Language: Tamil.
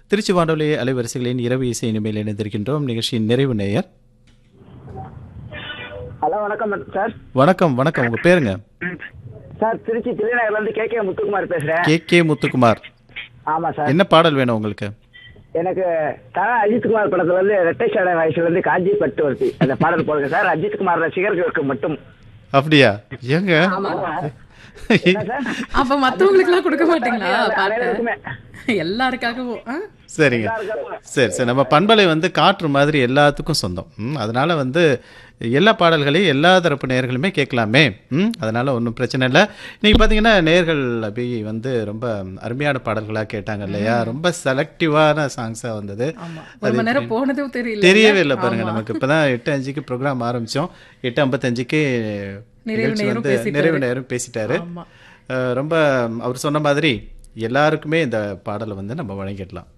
திருச்சி வானொலி அலைவரிசைகளின் இரவு இசை இனிமேல் இணைந்திருக்கின்றோம் நிகழ்ச்சியின் நிறைவு நேயர் ஹலோ வணக்கம் சார் வணக்கம் வணக்கம் உங்க பேருங்க சார் திருச்சி திருநகர்ல இருந்து கே கே முத்துக்குமார் பேசுறேன் கே கே முத்துக்குமார் ஆமா சார் என்ன பாடல் வேணும் உங்களுக்கு எனக்கு தல அஜித் குமார் படத்துல இருந்து ரெட்டை சாடை வயசுல இருந்து காஞ்சி பட்டு வருது அந்த பாடல் போடுங்க சார் அஜித் குமார் ரசிகர்களுக்கு மட்டும் அப்படியா ஏங்க என்ன சார் அப்ப மத்தவங்களுக்கு எல்லாம் கொடுக்க மாட்டீங்களா பாட்டு அனைவருக்குமே. எல்லாருக்காகவும் ஆ? சரிங்க சரி சரி நம்ம பண்பலை வந்து காற்று மாதிரி எல்லாத்துக்கும் சொந்தம் ம், அதனால வந்து எல்லா பாடல்களையும் எல்லா தரப்பு நேயர்களுமே கேட்கலாமே ம் அதனால ஒன்றும் பிரச்சனை இல்லை இன்னைக்கு பார்த்தீங்கன்னா நேயர்கள் அபி வந்து ரொம்ப அருமையான பாடல்களாக கேட்டாங்க இல்லையா ரொம்ப செலக்டிவான சாங்ஸாக வந்தது ஆமா ஒரு மணி நேரம் போனதும் தெரியல தெரியவே இல்லை பாருங்க நமக்கு இப்பதான் எட்டு அஞ்சுக்கு ப்ரோக்ராம் ஆரம்பிச்சோம் எட்டு ஐம்பத்தஞ்சுக்கு நிறைவு நிகழ்ச்சி நேரம் வந்து பேசிட்டாரு. நிறைவு நேரம் பேசிட்டாரு ஆமா அஹ் ரொம்ப அவர் சொன்ன மாதிரி எல்லாருக்குமே இந்த பாடலை வந்து நம்ம வழங்கிடலாம்